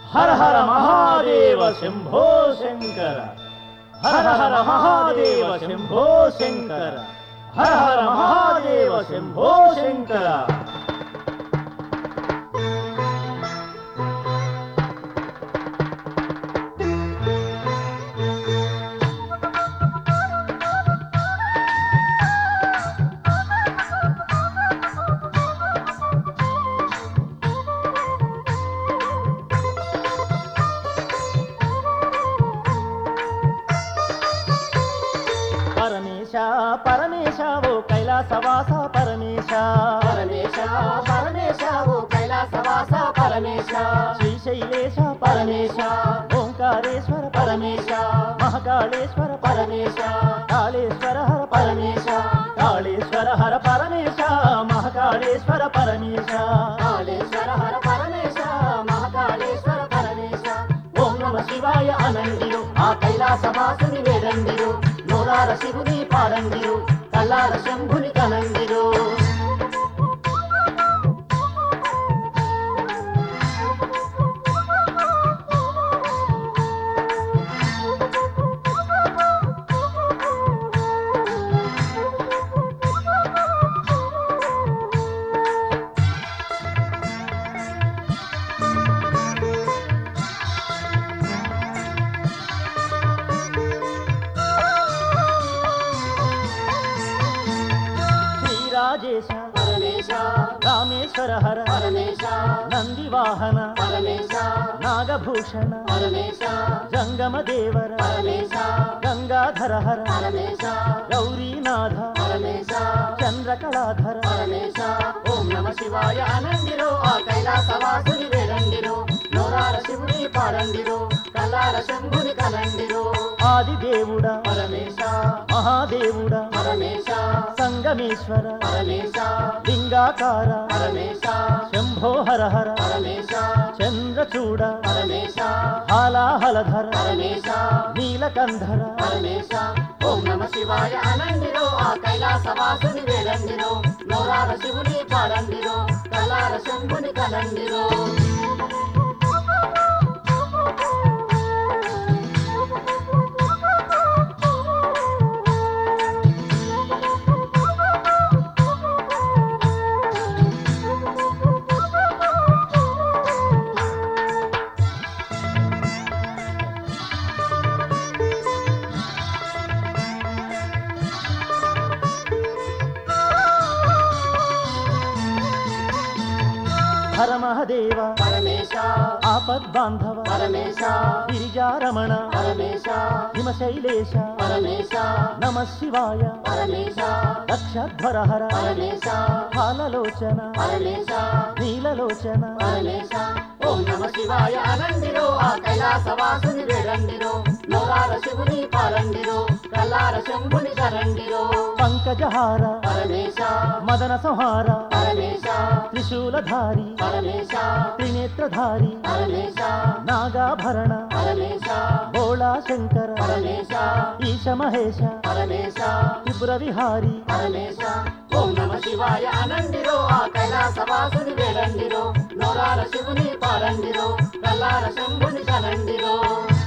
హర హర మహాదేవ శంభో శంకర హర హర మహాదేవ శంభో శంకర హర హర మహాదేవ శంభో శంకర పరమేశ పరమేశ ఓ కైలాసవాస పరమేశ పరమేశ పరమేశ ఓ కైలాసవాస పరమేశ శ్రీశైలేశ పరమేశ ఓంకారేశ్వర పరమేశ మహాకాళేశ్వర పరమేశ కాళేశ్వర హర పరమేశ కాళేశ్వర హర పరమేశ మహాకాళేశ్వర పరమేశ కాళేశ్వర హర పరమేశ మహాకాళేశ్వర పరమేశ ఓం నమ శివాయ అనండిరు ఆ కైలాసవాసుని వేడండిరు నోరార శివుని పాడండిరు కల్లార శంభుని కనండిరు శ్రీరాజేశ పరమేశ రామేశ్వర హర పరమేశ నందివాహన పరమేశ నాగభూషణ పరమేశ జంగమ దేవర పరమేశ గంగాధర హర పరమేశ గౌరీనాథ పరమేశ చంద్రకళాధర పరమేశ ఓం నమ శివాయ అనండిరు ఆ కైలాసవాసుని వేడండిరు నోరార శివుని పాడండిరు కల్లార శంభుని కనండిరు ఆదిదేవుడ పరమేశ మహాదేవుడ పరమేశ సంగమేశ్వర పరమేశ లింగాకార పరమేశ శంభో హర హర పరమేశ చంద్రచూడ పరమేశ హాలాహలధర పరమేశ నీలకంధర పరమేశ ఓం నమ శివాయ అనండిరు ఆ కైలాసవాసుని వేడండిరు నోరార శివుని పాడండిరు కల్లార శంభుని కనండిరు హర మహదేవ పరమేశ ఆపద్బాంధవ పరమేశ గిరిజారమణ పరమేశ హిమశైలేశ పరమేశ నమ శివాయ పరమేశ దక్షధ్వర హర పరమేశ హాలలోచన పరమేశ నీలలోచన పరమేశ ఓం నమ శివాయ అనండిరు ఆ కైలాసవాసుని వేడండిరు నోరార శివుని పాడండిరు కల్లార శంభుని కరండిరు పంకజహార పరమేశ మదన సంహార పరమేశ త్రిశూలధారి పరమేశ త్రినేత్రధారి పరమేశ నాగాభరణ పరమేశ భోళా శంకర పరమేశ ఈశ మహేశ పరమేశ త్రిపుర విహారి పరమేశ ఓం నమ శివాయ అనండిరు ఆ కైలాసవాసుని వేడండిరు నోరార శివుని పాడండిరు కల్లార శంభుని కనండిరు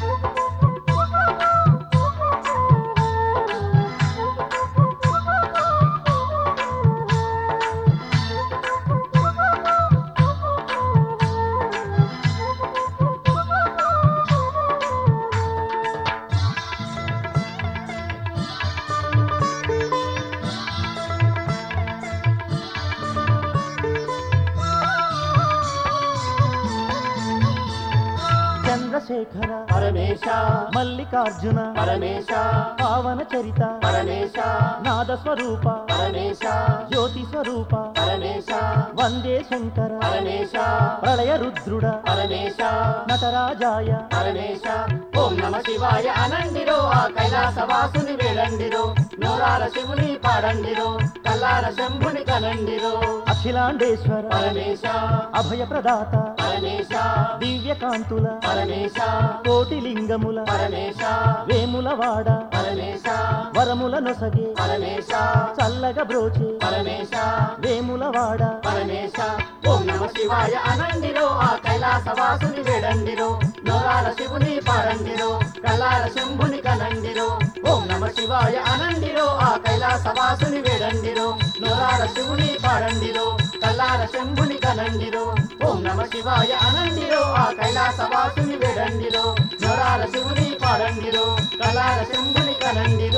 చంద్రశేఖర పరమేశ మల్లికార్జున పరమేశ పావన చరిత పరమేశ నాద స్వరూప పరమేశ జ్యోతి స్వరూప పరమేశ వందే శంకర పరమేశ ప్రళయ రుద్రుడ పరమేశ నటరాజాయ పరమేశ ఓం నమ శివాయ అనండిరు ఆ కైలాసవాసుని వేడండిరు నోరార శివుని పాడండిరు కల్లార శంభుని కనండిరు అఖిలాండేశ్వర పరమేశ అభయ ప్రదాత పరమేశ దివ్యకాంతుల పరమేశ కోటి లింగముల పరమేశ వేములవాడ పరమేశ వరముల నొసగే పరమేశ చల్లగ బ్రోచే పరమేశ వేములవాడ పరమేశ ఓం నమ శివాయ అనండిలో ఆ కైలాసవాసుని వేడ వేడండిరో నోరాల శివుని పాడండిరో కల్లార శంభుని కనండిరో ఓం నమ శివాయ అనండిరో ఆ కైలాసవాసుని వేడండిరో నోరాల శివుని పాడండిరో కల్లార శంభుని కనండిరో ఓం నమ శివాయ అనండిరో ఆ కైలాసవాసుని వేడండిరో నోరాల శివుని పాడండిరో కల్లార శంభుని కనండిరో